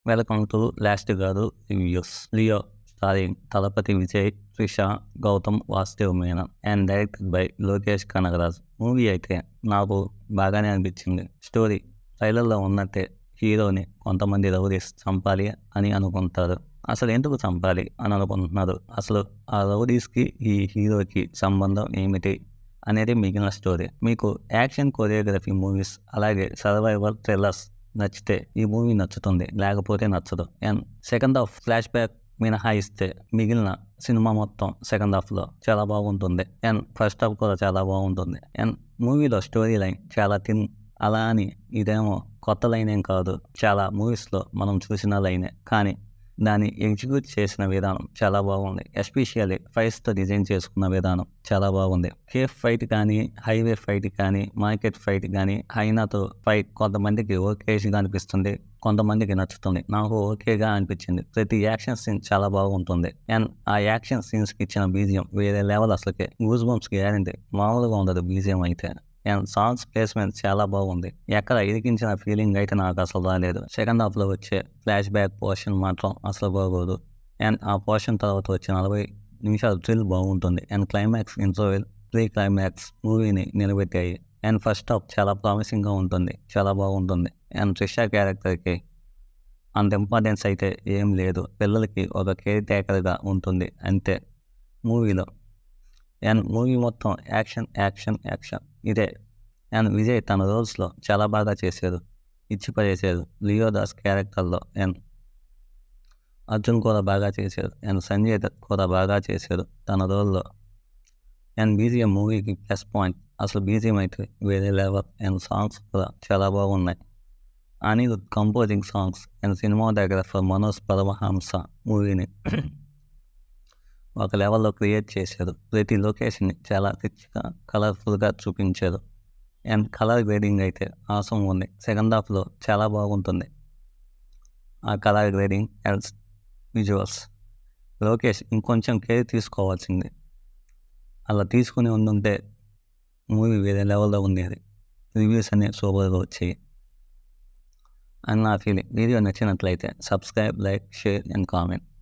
welcome to last గారు reviews Leo starring Thalapathy Vijay Trisha Gautham Vasudev Menon and directed by Lokesh Kanagaraj movie అయితే నాకు బాగానే అనిపించింది స్టోరీ ట్రైలర్లో ఉన్నట్టే హీరోని కొంతమంది రౌడీస్ చంపాలి అని అనుకుంటారు అసలు ఎందుకు చంపాలి అని అనుకుంటున్నారు అసలు ఆ రౌడీస్కి ఈ హీరోకి సంబంధం ఏమిటి అనేది మిగిలిన స్టోరీ మీకు యాక్షన్ కొరియోగ్రఫీ మూవీస్ అలాగే సర్వైవల్ థ్రిల్లర్స్ నచ్చితే ఈ మూవీ నచ్చుతుంది లేకపోతే నచ్చదు and second half flashback మినహాయిస్తే మిగిలిన సినిమా మొత్తం సెకండ్ హాఫ్లో చాలా బాగుంటుంది అండ్ ఫస్ట్ హాఫ్ కూడా చాలా బాగుంటుంది అండ్ మూవీలో స్టోరీ లైన్ చాలా థిన్ అలా అని ఇదేమో కొత్త లైన్ ఏం కాదు చాలా మూవీస్లో మనం చూసిన లైనే కానీ దాన్ని ఎగ్జిక్యూట్ చేసిన విధానం చాలా బాగుంది ఎస్పెషల్లీ ఫైట్స్తో డిజైన్ చేసుకున్న విధానం చాలా బాగుంది కేఫ్ ఫైట్ కానీ హైవే ఫైట్ కానీ మార్కెట్ ఫైట్ కానీ హైనాతో ఫైట్ కొంతమందికి ఓకేగా అనిపిస్తుంది కొంతమందికి నచ్చుతుంది నాకు ఓకేగా అనిపించింది ప్రతి యాక్షన్ సీన్ చాలా బాగుంటుంది అండ్ ఆ యాక్షన్ సీన్స్కి ఇచ్చిన బీజియం వేరే లెవెల్ అసలుకే గూస్ బంప్స్ గ్యారంటీ మామూలుగా ఉండదు బీజియం అయితే అండ్ సాంగ్స్ ప్లేస్మెంట్ చాలా బాగుంది ఎక్కడ ఇరికించిన ఫీలింగ్ అయితే నాకు అసలు రాలేదు సెకండ్ హాఫ్లో వచ్చే ఫ్లాష్ బ్యాక్ పోర్షన్ మాత్రం అసలు బాగోదు అండ్ ఆ పోర్షన్ తర్వాత వచ్చే నలభై నిమిషాలు థ్రిల్ బాగుంటుంది and climax interval pre climax మూవీని నిలబెట్టాయి అండ్ ఫస్ట్ హాఫ్ చాలా ప్రామిసింగ్గా ఉంటుంది చాలా బాగుంటుంది అండ్ త్రిషా క్యారెక్టర్కి అంత ఇంపార్టెన్స్ అయితే ఏం లేదు పిల్లలకి ఒక కేర్ టేకర్గా ఉంటుంది అంతే మూవీలో అండ్ మూవీ మొత్తం యాక్షన్ యాక్షన్ యాక్షన్ ఇదే అండ్ విజయ్ తన రోల్స్లో చాలా బాగా చేశారు ఇచ్చి పడేశారు లియో దాస్ క్యారెక్టర్లో అండ్ అర్జున్ కూడా బాగా చేశారు అండ్ సంజయ్ దత్ కూడా బాగా చేశారు తన రోల్లో అండ్ బీజిఎం మూవీకి ప్లస్ పాయింట్ అసలు బీజిఎం అయితే వేరే లెవెల్ అండ్ సాంగ్స్ కూడా చాలా బాగున్నాయి Anil composing songs and cinematographer Manoj Paramahamsa మూవీని ఒక లెవెల్లో క్రియేట్ చేశారు ప్రతి లొకేషన్ని చాలా రిచ్గా కలర్ఫుల్గా చూపించారు అండ్ కలర్ గ్రేడింగ్ అయితే ఆసం ఉంది సెకండ్ హాఫ్లో చాలా బాగుంటుంది ఆ colour grading and visuals Lokesh ఇంకొంచెం కేర్ తీసుకోవాల్సింది అలా తీసుకుని ఉండుంటే మూవీ వేరే లెవెల్లో ఉండేది రివ్యూస్ అన్నీ సూపర్గా వచ్చాయి అని నా ఫీలింగ్ వీడియో నచ్చినట్లయితే subscribe like share and comment